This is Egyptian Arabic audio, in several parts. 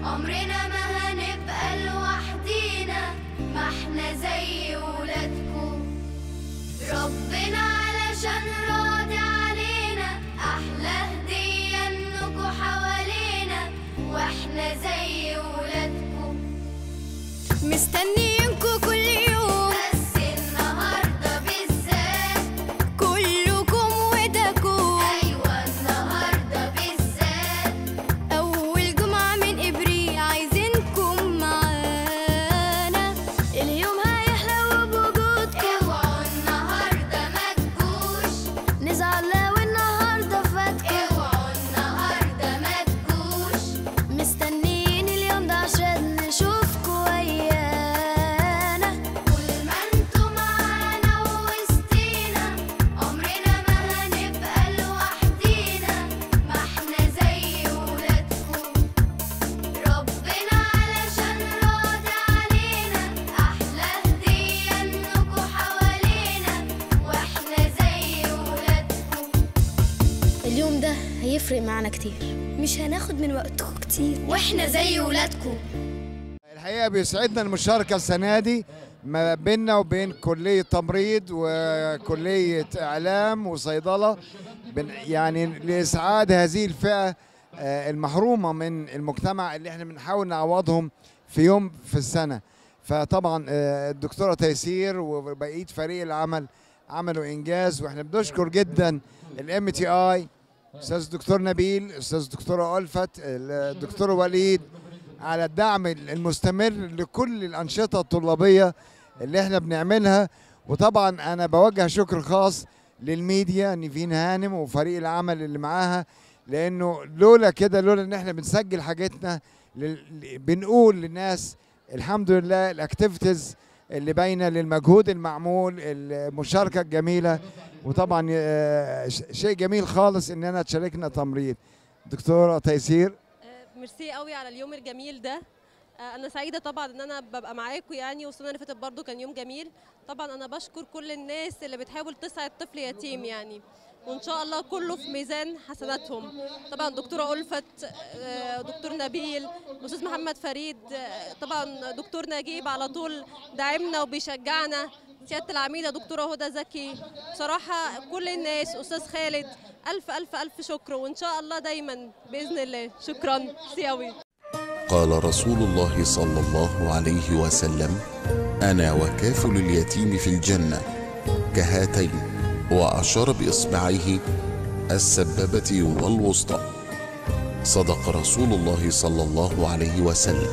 عمرنا ما هنبقى لوحدينا ما احنا زي ولادكم ربنا علشان راضي علينا احلى هدية انكم حوالينا واحنا زي ولادكم مستنيينكم كل يوم بس النهارده بالذات كلكم ودكم ايوه النهارده بالذات اول جمعه من ابريل عايزينكم معانا اليوم هيحلى بوجودكم اوعوا النهارده ما تجوش نزعل لو النهارده فاتكم اوعوا النهارده ما تجوش مستنيين اليوم ده عشان نشوفكوا ويانا طول ما انتوا معانا ووسطينا عمرنا ما هنبقى لوحدينا ما احنا زي ولادكم ربنا علشان راضي علينا احلى هدية انكوا حوالينا واحنا زي ولادكم اليوم ده هيفرق معانا كتير مش هناخد من وقتكم كتير واحنا زي ولادكم الحقيقه بيسعدنا المشاركه السنه دي ما بيننا وبين كليه تمريض وكليه اعلام وصيدله بن- يعني لاسعاد هذه الفئه آه، المحرومه من المجتمع اللي احنا بنحاول نعوضهم في يوم في السنه فطبعا آه، الدكتوره تيسير وبقيه فريق العمل عملوا انجاز واحنا بنشكر جدا الام تي اي استاذ الدكتور نبيل استاذ الدكتوره الفت الدكتور وليد على الدعم المستمر لكل الأنشطة الطلابية اللي احنا بنعملها وطبعا أنا بوجه شكر خاص للميديا نيفين هانم وفريق العمل اللي معاها لأنه لولا كده لولا إن احنا بنسجل حاجتنا لل- بنقول للناس الحمد لله الاكتيفيتيز اللي باينه للمجهود المعمول المشاركه الجميله وطبعا آه، ش- شيء جميل خالص اننا تشاركنا تمريض دكتوره تيسير آه، ميرسي قوي على اليوم الجميل ده آه، انا سعيده طبعا ان انا ببقى معاكم يعني والسنه اللي فاتت برضو كان يوم جميل طبعا انا بشكر كل الناس اللي بتحاول تسعد طفل يتيم يعني وان شاء الله كله في ميزان حسناتهم طبعا دكتوره الفت آه، دكتور نبيل استاذ محمد فريد آه، طبعا دكتور نجيب على طول داعمنا وبيشجعنا سياده العميده دكتوره هدى زكي بصراحه كل الناس استاذ خالد الف الف الف شكر وان شاء الله دايما باذن الله شكرا ميرسي قوي قال رسول الله صلى الله عليه وسلم انا وكافل اليتيم في الجنه كهاتين واشار باصبعيه السبابه والوسطى صدق رسول الله صلى الله عليه وسلم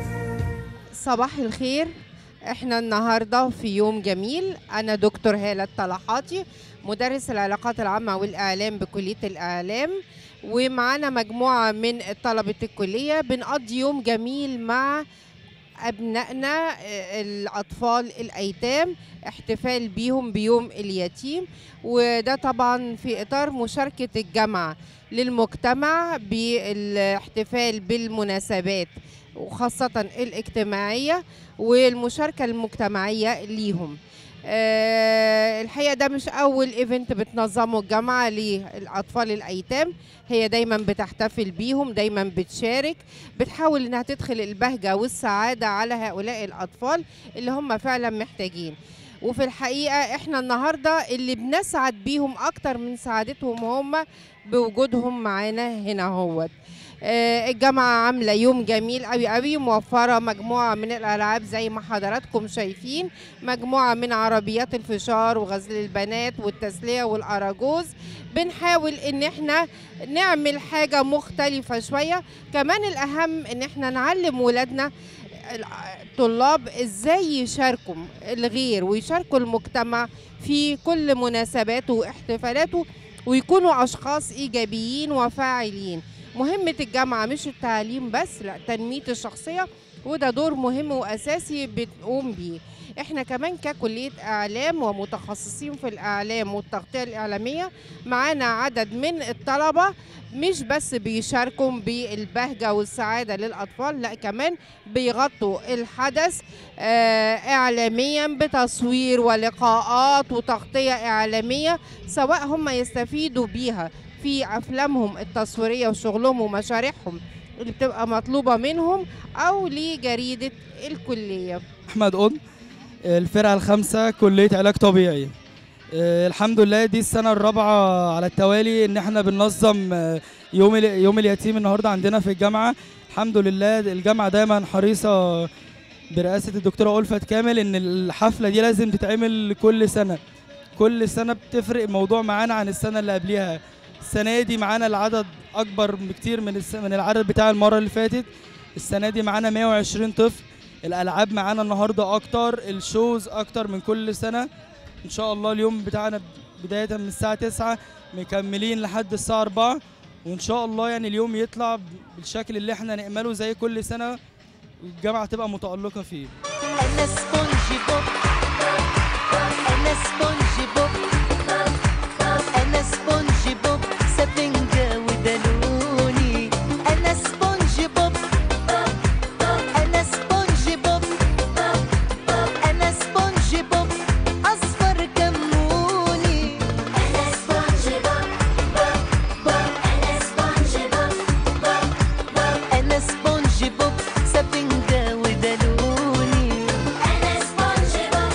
صباح الخير احنا النهارده في يوم جميل انا دكتور هاله الطلحاتي مدرس العلاقات العامه والاعلام بكليه الاعلام ومعانا مجموعه من طلبه الكليه بنقضي يوم جميل مع ابنائنا آه، الاطفال الايتام احتفال بيهم بيوم اليتيم وده طبعا في اطار مشاركه الجامعه للمجتمع بالاحتفال بالمناسبات وخاصة الاجتماعية والمشاركة المجتمعية ليهم آه الحقيقة ده مش أول إيفنت بتنظمه الجامعة للأطفال الأيتام هي دايما بتحتفل بيهم دايما بتشارك بتحاول إنها تدخل البهجة والسعادة على هؤلاء الأطفال اللي هم فعلا محتاجين وفي الحقيقة احنا النهاردة اللي بنسعد بيهم أكتر من سعادتهم هم بوجودهم معانا هنا هوت آه، الجامعة عاملة يوم جميل قوي قوي موفرة مجموعة من الألعاب زي ما حضراتكم شايفين مجموعة من عربيات الفشار وغزل البنات والتسلية والأراجوز بنحاول إن احنا نعمل حاجة مختلفة شوية كمان الأهم إن احنا نعلم ولادنا الطلاب ازاي يشاركوا الغير ويشاركوا المجتمع في كل مناسباته واحتفالاته ويكونوا اشخاص ايجابيين وفاعلين مهمة الجامعة مش التعليم بس لا تنمية الشخصية وده دور مهم وأساسي بتقوم بيه احنا كمان ككلية إعلام ومتخصصين في الإعلام والتغطية الإعلامية معانا عدد من الطلبة مش بس بيشاركوا بالبهجة والسعادة للأطفال لا كمان بيغطوا الحدث آه، إعلاميا بتصوير ولقاءات وتغطية إعلامية سواء هم يستفيدوا بيها في أفلامهم التصويرية وشغلهم ومشاريعهم اللي بتبقى مطلوبة منهم أو لجريدة الكلية احمد قطب الفرقه الخامسه كليه علاج طبيعي آه، الحمد لله دي السنه الرابعه على التوالي ان احنا بننظم آه، يوم ال- يوم اليتيم النهارده عندنا في الجامعه الحمد لله الجامعه دايما حريصه برئاسه الدكتوره ألفت كامل ان الحفله دي لازم تتعمل كل سنه كل سنه بتفرق الموضوع معانا عن السنه اللي قبليها السنه دي معانا العدد اكبر بكتير من الس- من العدد بتاع المره اللي فاتت السنه دي معانا 120 طفل الالعاب معانا النهارده اكتر الشوز اكتر من كل سنه ان شاء الله اليوم بتاعنا بدايه من الساعه 9 مكملين لحد الساعه 4 وان شاء الله يعني اليوم يطلع بالشكل اللي احنا نأمله زي كل سنه والجامعه تبقى متألقه فيه أنا سبونجي بوب أنا سبونجي بوب أنا سبونجي بوب سفنجة ودلوني أنا سبونجي بوب أنا سبونجي بوب أنا سبونجي بوب أصفر كموني أنا سبونجي بوب أنا سبونجي بوب أنا سبونجي بوب سفنجة ودلوني أنا سبونجي بوب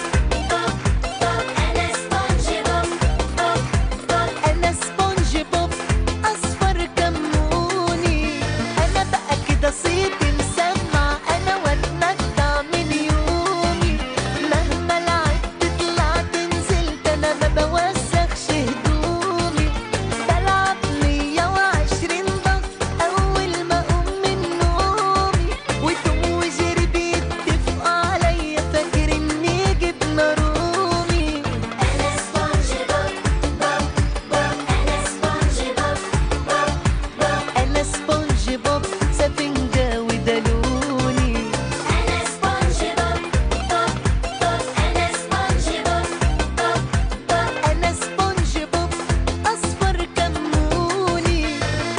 أنا سبونجي بوب أنا سبونجي بوب أصفر كموني أنا بقى كده صيتي مسمع أنا واتمتع من يومي مهما لعبت طلعت نزلت أنا ما بوسخش هدومي بلعب 120 ضغط أول ما أقوم من نومي وتوم وجري بيتفقوا عليا فاكر إني جبنة رومي أنا سبونجي بوب بوب بوب أنا سبونجي بوب بوب بوب أنا سبونجي بوب سفنجة ودلوني أنا سبونجي بوب بوب بوب أنا سبونجي بوب بوب بوب أنا سبونجي بوب أصفر كموني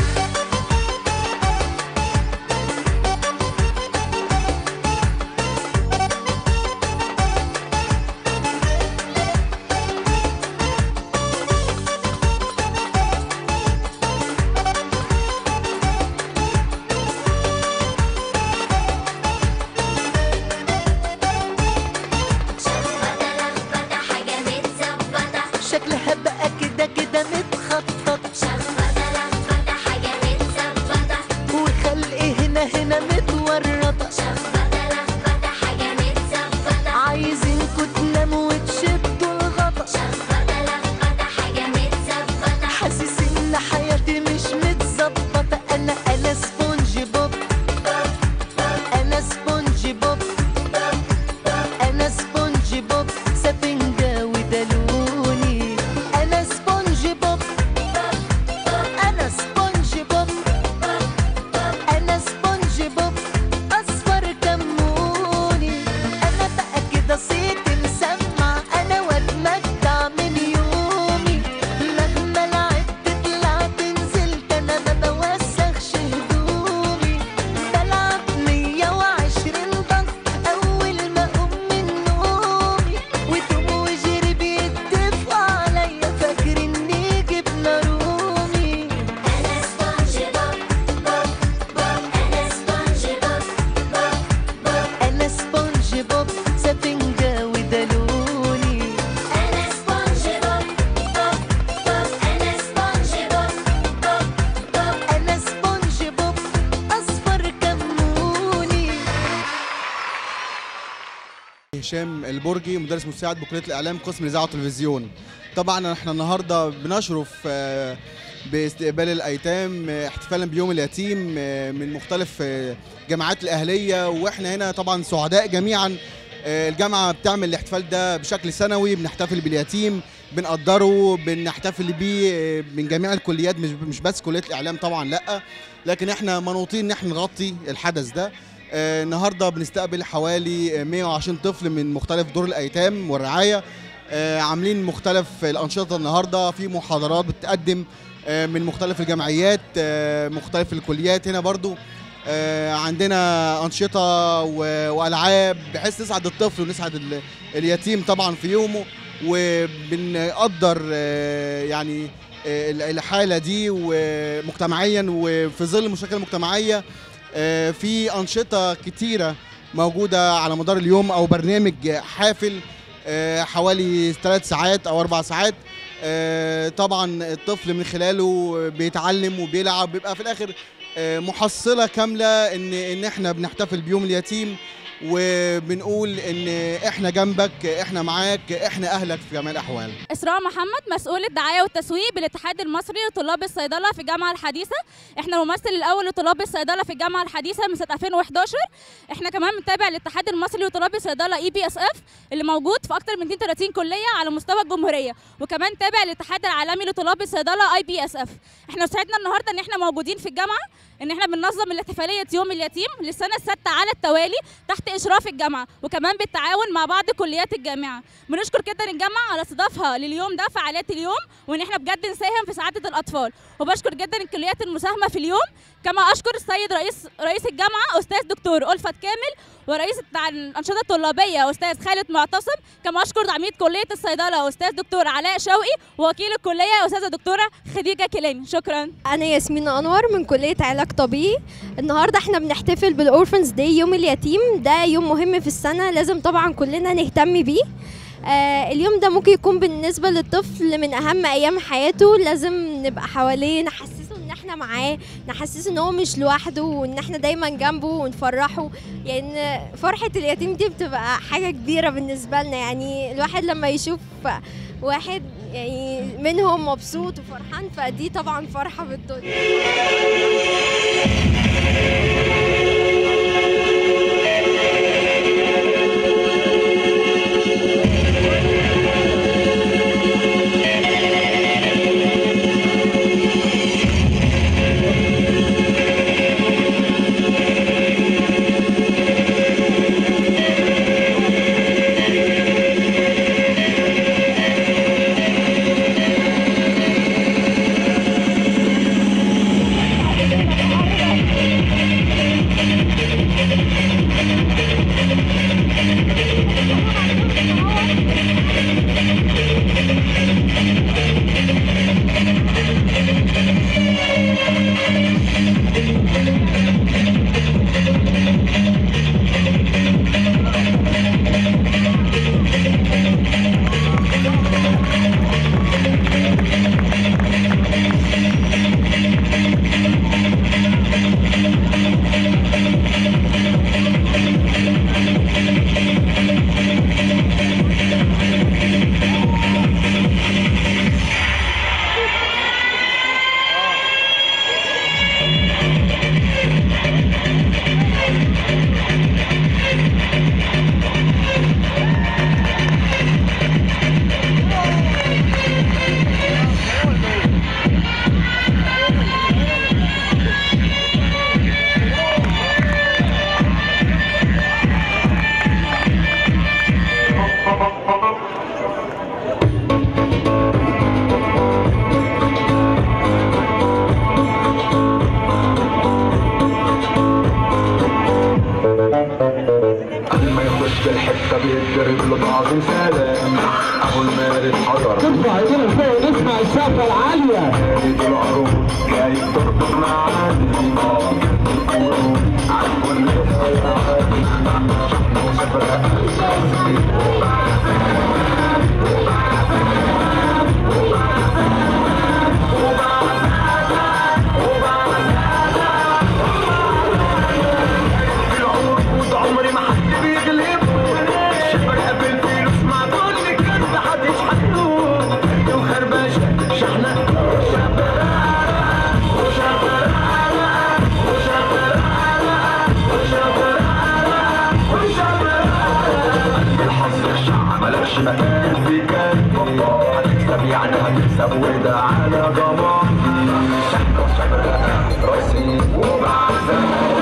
شخبطة لخبطة حاجة متظبطة شكلها بقى كده كده متخطط شخبطة لخبطة حاجة متظبطة وخلقي هنا هنا متورطة شخبطة لخبطة حاجة متظبطة عايزينكوا تناموا وتشدوا الغطا شخبطة لخبطة حاجة متظبطة حاسس ان حياتي مش متظبطة انا انا سبونجي بوب انا سبونجي بوب انا سبونجي بوب سفنجة ودلوني انا سبونجي بوب انا سبونجي بوب انا سبونجي بوب اصفر كموني انا بقى كده صيتي مسمع انا واتمتع من يومي مهما لعبت طلعت نزلت انا ما بوسخش هدومي بلعب 120 ضغط اول ما اقوم من نومي وتوم وجري بيتفقوا عليا فاكر اني جبنه رومي أنا سبونجي بوب بوب بوب أنا سبونجي بوب بوب بوب انا سبونجي بوب سفنجة ودلوني أنا سبونجي بوب بوب بوب أنا سبونجي بوب بوب بوب انا سبونجي بوب اصفر كموني هشام البرجي مدرس مساعد بكليه الاعلام قسم الاذاعه والتلفزيون طبعا احنا النهارده بنشرف آه، باستقبال الايتام آه، احتفالا بيوم اليتيم آه، من مختلف آه، جامعات الاهليه واحنا هنا طبعا سعداء جميعا آه، الجامعه بتعمل الاحتفال ده بشكل سنوي بنحتفل باليتيم بنقدره بنحتفل بيه آه، من جميع الكليات مش مش بس كليه الاعلام طبعا لا لكن احنا منوطين ان احنا نغطي الحدث ده آه، النهارده بنستقبل حوالي آه، 120 طفل من مختلف دور الايتام والرعايه آه، عاملين مختلف الانشطه النهارده في محاضرات بتقدم آه، من مختلف الجمعيات آه، مختلف الكليات هنا برضو آه، عندنا انشطه و- والعاب بحيث نسعد الطفل ونسعد ال- اليتيم طبعا في يومه وبنقدر آه، يعني آه، الحاله دي ومجتمعيا وفي ظل المشاكل المجتمعيه آه، في انشطه كتيره موجوده على مدار اليوم او برنامج حافل آه، حوالي ثلاث ساعات او اربع ساعات آه، طبعا الطفل من خلاله بيتعلم وبيلعب بيبقى في الاخر آه، محصله كامله ان ان احنا بنحتفل بيوم اليتيم وبنقول ان احنا جنبك احنا معاك احنا اهلك في جميع الاحوال إسراء محمد مسؤولة دعاية والتسويق بالاتحاد المصري لطلاب الصيدلة في الجامعة الحديثة احنا الممثل الأول لطلاب الصيدلة في الجامعة الحديثة من سنة 2011 احنا كمان بنتابع الاتحاد المصري لطلاب الصيدلة اي بي اس اف اللي موجود في أكتر من 32 كلية على مستوى الجمهورية وكمان تابع الاتحاد العالمي لطلاب الصيدلة اي بي اس اف احنا سعدنا النهارده ان احنا موجودين في الجامعة ان احنا بننظم الاحتفالية يوم اليتيم للسنة السادسة على التوالي تحت إشراف الجامعة وكمان بالتعاون مع بعض كليات الجامعة بنشكر جدا الجامعه على استضافها لليوم ده فعاليات اليوم وان احنا بجد نساهم في سعاده الاطفال وبشكر جدا الكليات المساهمه في اليوم كما اشكر السيد رئيس رئيس الجامعه استاذ دكتور الفت كامل ورئيس بتاع الانشطه الطلابيه استاذ خالد معتصم كما اشكر عميد كليه الصيدله استاذ دكتور علاء شوقي ووكيل الكليه استاذه دكتوره خديجه كيلاني شكرا أنا ياسمين أنور من كلية علاج طبيعي النهاردة احنا بنحتفل بالأورفنز داي يوم اليتيم ده يوم مهم في السنة لازم طبعا كلنا نهتم بيه آه اليوم ده ممكن يكون بالنسبة للطفل من أهم أيام حياته لازم نبقى حواليه نحسسه إن احنا معاه نحسسه إن هو مش لوحده وإن احنا دايما جنبه ونفرحه يعني فرحة اليتيم دي بتبقى حاجة كبيرة بالنسبة لنا يعني الواحد لما يشوف واحد يعني منهم مبسوط وفرحان فدي طبعا فرحة بالدنيا قبل ما يخش الحته بيتضرب له طاغي سلام ابو المارد حضر ترفع ايدينا لفوق نسمع السقفه العاليه جايب العروض جايب ترقص معاني على كل العروض عمري ما حد بيغلب شبر قبل فلوس مع كل كلب محدش حدود وخربشة شحنة الحظ الشعب ملكش مكان في قلبي هتكسب يعني هتكسب وده على ضماني شحنة وشبرقة راسي وبعزة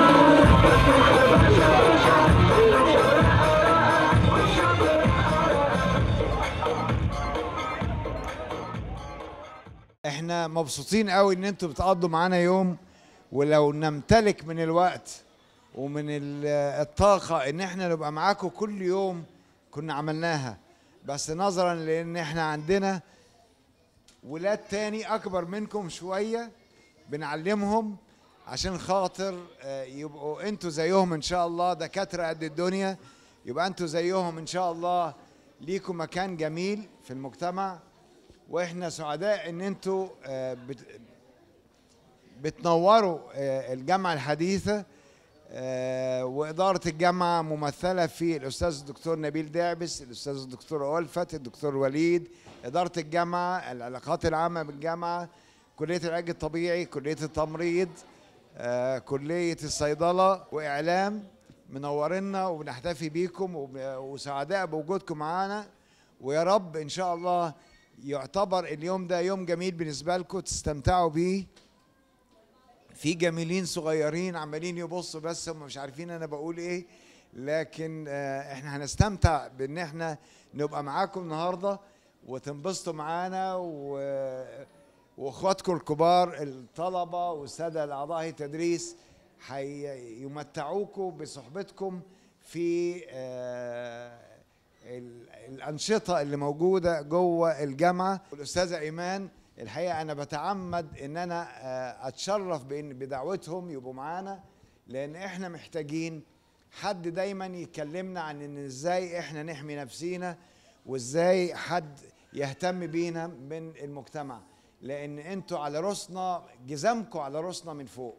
احنا مبسوطين قوي ان انتوا بتقضوا معانا يوم ولو نمتلك من الوقت ومن ال- الطاقة ان احنا نبقى معاكم كل يوم كنا عملناها بس نظرا لان احنا عندنا ولاد تاني اكبر منكم شوية بنعلمهم عشان خاطر آه، يبقوا انتوا زيهم ان شاء الله دكاتره قد الدنيا يبقى انتوا زيهم ان شاء الله ليكم مكان جميل في المجتمع واحنا سعداء ان انتوا آه، بت- بتنوروا آه، الجامعه الحديثه آه، وإدارة الجامعة ممثلة في الأستاذ الدكتور نبيل داعبس الأستاذ الدكتور ألفت الدكتور وليد إدارة الجامعة العلاقات العامة بالجامعة كلية العلاج الطبيعي كلية التمريض آه، كلية الصيدلة وإعلام منورنا وبنحتفي بيكم وب- وسعداء بوجودكم معانا ويا رب إن شاء الله يعتبر اليوم ده يوم جميل بالنسبة لكم تستمتعوا بيه في جميلين صغيرين عمالين يبصوا بس هم مش عارفين انا بقول ايه لكن آه، احنا هنستمتع بان احنا نبقى معاكم النهارده وتنبسطوا معانا و... واخواتكم الكبار الطلبه والساده الاعضاء هيئه التدريس هيمتعوكم بصحبتكم في آه، ال- الانشطه اللي موجوده جوه الجامعه والاستاذه ايمان الحقيقه انا بتعمد ان انا آه، اتشرف بان بدعوتهم يبقوا معانا لان احنا محتاجين حد دايما يكلمنا عن ان ازاي احنا نحمي نفسينا وازاي حد يهتم بينا من المجتمع لان انتوا على راسنا جزامكم على راسنا من فوق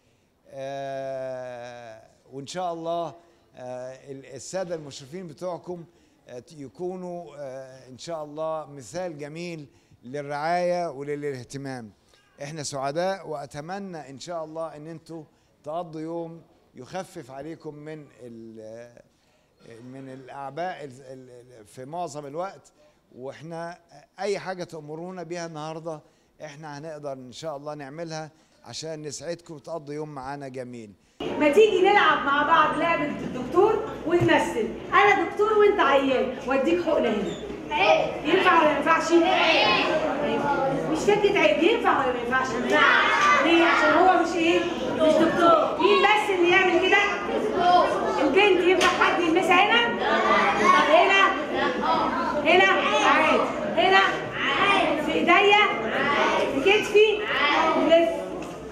آه، وان شاء الله آه، ال- الساده المشرفين بتوعكم آه، يكونوا آه، ان شاء الله مثال جميل للرعايه وللاهتمام احنا سعداء واتمنى ان شاء الله ان انتوا تقضوا يوم يخفف عليكم من ال- من الاعباء ال- ال- ال- في معظم الوقت واحنا اي حاجه تامرونا بيها النهارده احنا هنقدر ان شاء الله نعملها عشان نسعدكم وتقضوا يوم معانا جميل ما تيجي نلعب مع بعض لعبة الدكتور ونمثل أنا دكتور وأنت عيان وأديك حقنة هنا ينفع ولا ما ينفعش؟ مش فكرة عيب ينفع ولا ما ينفعش؟ ليه؟ عشان هو مش إيه؟ مش دكتور مين بس اللي يعمل كده؟ البنت ينفع حد يلمسها هنا؟ طب هنا؟ هنا؟ عادي هنا؟ في إيديا؟ في كتفي؟ لف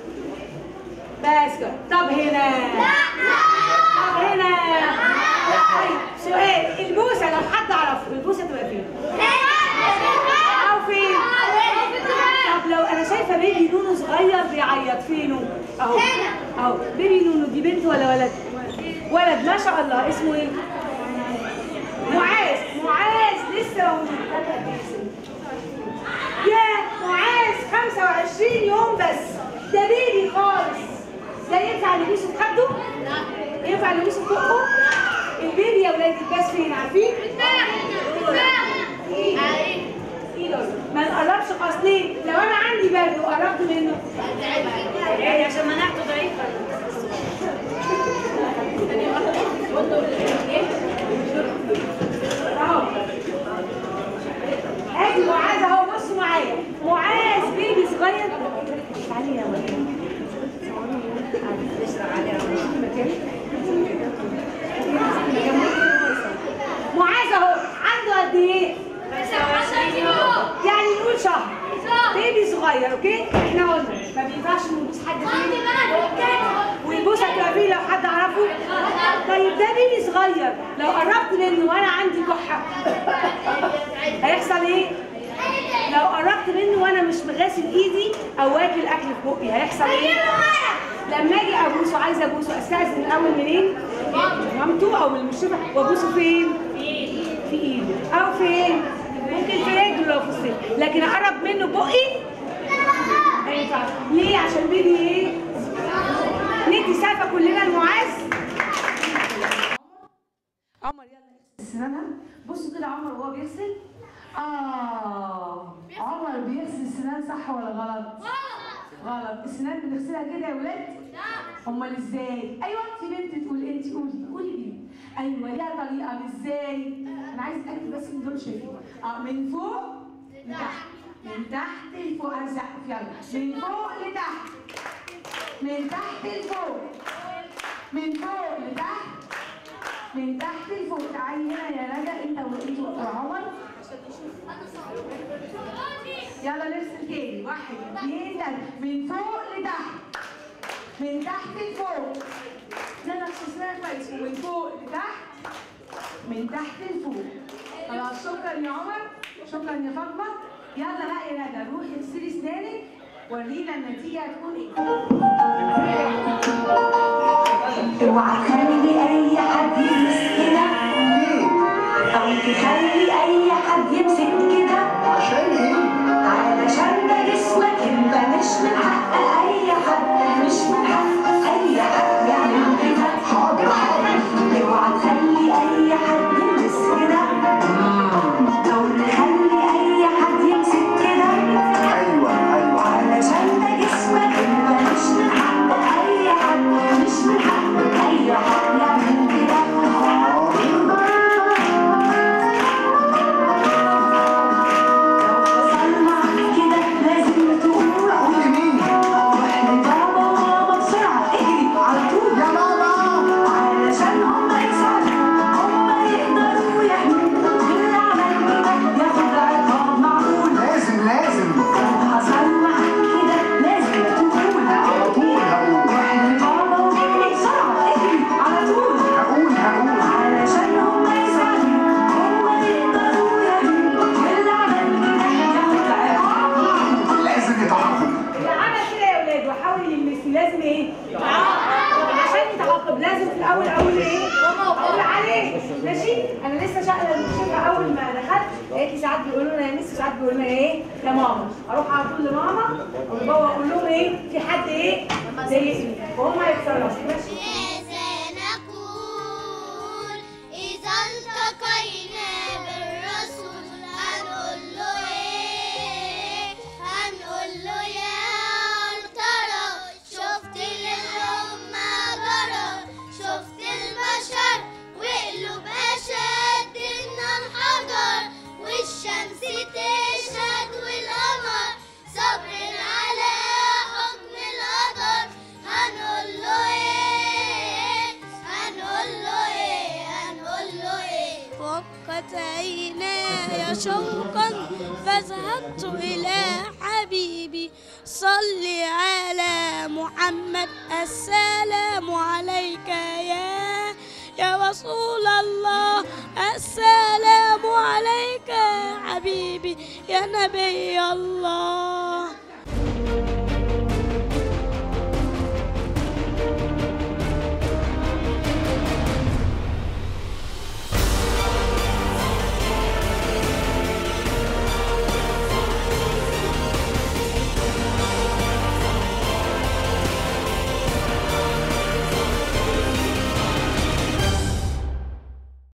بس كده طب هنا طب هنا طيب سؤال البوسه لو حد عرفه البوسه تبقى فين؟ او فين؟ طب لو انا شايفه بيبي نونو صغير بيعيط فينه؟ اهو اهو بيبي نونو دي بنت ولا ولد؟ ولد ما شاء الله اسمه ايه؟ معاذ معاذ لسه موجود يا معاذ 25 يوم بس ده بيبي خالص ده ينفع نبوسه في خده؟ ينفع نبوسه في بقه؟ البيبي يا ولاد الباس فين عارفين؟ ايده ما نقربش اصلين لو انا عندي برد وقربت منه يعني عشان مناعته ضعيفه اهو ادي معاذ اهو بصوا معايا معاذ بيبي صغير تعالي يا ولد معاذ اهو عنده قد ايه؟ يعني نقول شهر بيبي صغير اوكي؟ احنا قلنا ما بينفعش نبوس حد فيه والبوسه تبقى فيه لو حد عرفه طيب ده بيبي صغير لو قربت منه وانا عندي كحه هيحصل ايه؟ لو قربت منه وانا مش مغاسل ايدي او واكل اكل في بقي هيحصل ايه؟ لما اجي ابوسه عايزه ابوسه استاذن الاول منين؟ مامته او من المشرفه وابوسه فين؟ في ايده او فين؟ ممكن في رجله لو في الصيف لكن اقرب منه بقي ما ينفعش ليه؟ عشان بيبي ايه؟ ندي سقفه كلنا لمعاذ عمر يلا اغسل سنانها بصوا كده عمر وهو بيغسل اه عمر بيغسل السنان صح ولا غلط؟ غلط السنان بنغسلها كده يا ولاد؟ امال ازاي؟ ايوه في بنت تقول انت قولي قولي ليه؟ ايوه ليها طريقه ازاي؟ انا عايز اتاكد بس ان دول شايفين اه من فوق لتحت من تحت لفوق انا سقف يلا من فوق لتحت من تحت لفوق من فوق لتحت من تحت لفوق تعالي هنا يا رجا انت وانت وعمر عشان نشوف يلا نرسم تاني واحد اثنين ثلاثة من فوق لتحت من تحت لفوق نفس اسمها كويس ومن فوق لتحت من تحت لفوق خلاص شكرا يا عمر شكرا يا فاطمه يلا بقى يا ندى روحي اغسلي اسنانك ورينا النتيجه هتكون ايه اوعى تخلي اي حد يلمس كده او تخلي اي حد يمسك كده عشان ايه علشان ده جسمك انت مش من حق اي حد مش من حق اي حد يعمل كده حاضر حاضر اوعى تخلي اي حد يلمس كده او تخلي اي حد يمسك كده ايوه ايوه علشان ده جسمك انت مش من حق اي حد مش من حق اي حد يعمل كده كده لازم تقول اقول لمين؟ روح لبابا وماما بسرعه اجري على طول يا ماما علشان هما يساعدوا هما يقدروا يحموا واللي عمل كده ياخد عقاب معقول لازم لازم حصل معاك كده لازم تقول على طول هقول روح لبابا وماما بسرعه اجري على طول هقول هقول علشان هما يساعدوا هما يقدروا يحموا واللي عمل كده ياخد عقاب معقول لازم يتعاقب اللي عمل كده يا ولاد وحاول يلمسني لازم ايه؟ يتعاقب عشان يتعاقب لازم في الاول اقول ايه؟ اقول عليه ماشي؟ انا لسه شاغله المشرفه اول ما دخلت قالت لي ساعات بيقولوا لنا يا مس وساعات بيقولوا لنا ايه؟ يا ماما اروح على طول لماما ولبابا اقول لهم ايه؟ في حد ايه؟ ضايقني وهم يتصرفوا ماشي؟ إذا التقينا بالرسول هنقول له إيه هنقول له يا ترى شفت للأمة جرى شفت البشر وقلوب أشد من الحجر والشمس تشهد والقمر صبر على حكم القدر هنقول له إيه هنقول له إيه هنقول له إيه وقت عيناي شوقا فذهبت إلى حبيبي صل على محمد السلام عليك يا يا رسول الله السلام عليك يا حبيبي يا نبي الله